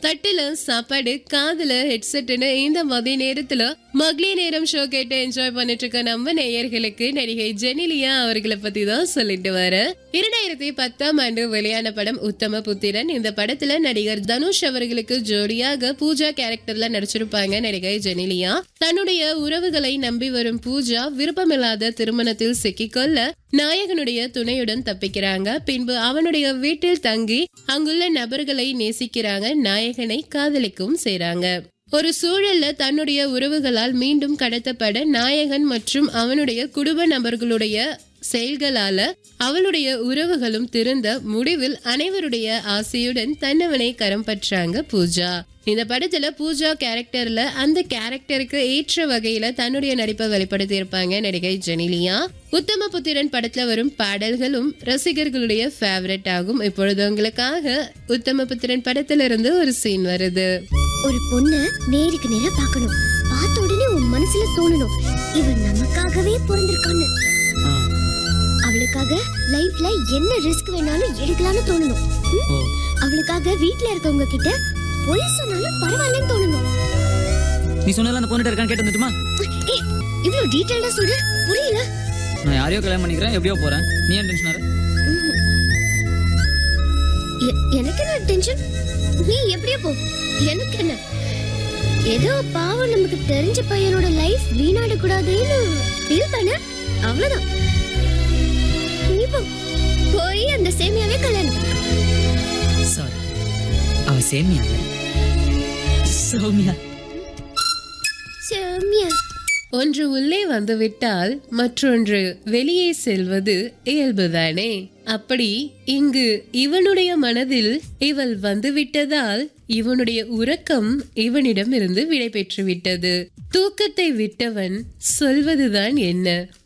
தட்டுல சாப்பாடு காதுல ஹெட்செட்னு இந்த மதிய நேரத்துல மகளிர் நேரம் ஷோ கேட்டு என்ஜாய் பண்ணிட்டு இருக்க நம்ம நேயர்களுக்கு நடிகை ஜெனிலியா அவர்களை பத்தி தான் சொல்லிட்டு வர இரண்டாயிரத்தி பத்தாம் ஆண்டு வெளியான படம் உத்தம புத்திரன் இந்த படத்துல நடிகர் தனுஷ் அவர்களுக்கு ஜோடியாக பூஜா கேரக்டர்ல நடிச்சிருப்பாங்க நடிகை ஜெனிலியா தன்னுடைய உறவுகளை நம்பி வரும் பூஜா விருப்பமில்லாத திருமணத்தில் சிக்கிக்கொள்ள நாயகனுடைய துணையுடன் தப்பிக்கிறாங்க பின்பு அவனுடைய வீட்டில் தங்கி அங்குள்ள நபர்களை நேசிக்கிறாங்க நாயகனை காதலிக்கும் செய்றாங்க ஒரு சூழல்ல தன்னுடைய உறவுகளால் மீண்டும் கடத்தப்பட நாயகன் மற்றும் அவனுடைய குடும்ப நபர்களுடைய செயல்களால அவளுடைய உறவுகளும் திருந்த முடிவில் அனைவருடைய ஆசையுடன் தன்னவனை கரம் பற்றாங்க பூஜா இந்த படத்துல பூஜா கேரக்டர்ல அந்த கேரக்டருக்கு ஏற்ற வகையில தன்னுடைய நடிப்பை வெளிப்படுத்தி இருப்பாங்க நடிகை ஜெனிலியா உத்தம புத்திரன் படத்துல வரும் பாடல்களும் ரசிகர்களுடைய ஃபேவரட் ஆகும் இப்பொழுது உங்களுக்காக உத்தம புத்திரன் படத்திலிருந்து ஒரு சீன் வருது ஒரு பொண்ண நேருக்கு நேரா பார்க்கணும் பார்த்த உடனே உன் மனசுல தோணணும் இவன் நமக்காகவே பிறந்திருக்கான்னு ஆ, அவளுக்காக லைஃப்ல என்ன ரிஸ்க் வேணாலும் எடுக்கலாம்னு தோணணும் ம்? ஓ அவளுக்காக வீட்ல இருக்கவங்க கிட்ட பொய் சொன்னாலும் பரவாயில்லன்னு தோணணும் நீ சொன்னதெல்லாம் அந்த பொண்ணுட்ட இருக்கான்னு கேட்டு வந்துட்டுமா ஏய் இவ்வளவு டீடைல்டா சொல்ற புரியல நான் யாரையோ கல்யாணம் பண்ணிக்கிறேன் எப்படியோ போறேன் நீ ஏன் டென்ஷன் ஆற ம். எ- எனக்கு என்ன டென்ஷன் நீ எப்படியோ போ எனக்கு என்ன ஏதோ பாவம் நமக்கு தெரிஞ்ச பையனோட லைஃப் வீணாட கூடாதுன்னு ஃபீல் பண்ண அவ்வளவுதான் நீ போ போய் அந்த சேமியாவே கல்யாணம் பண்ணு. சாரி அவ சேமியா இல்ல. சௌமியா சேமியா ஒன்று உள்ளே வந்துவிட்டால் மற்றொன்று வெளியே செல்வது இயல்புதானே அப்படி இங்கு இவனுடைய மனதில் இவள் வந்துவிட்டதால் இவனுடைய உறக்கம் இவனிடம் இருந்து விடை பெற்று விட்டது தூக்கத்தை விட்டவன் சொல்வதுதான் என்ன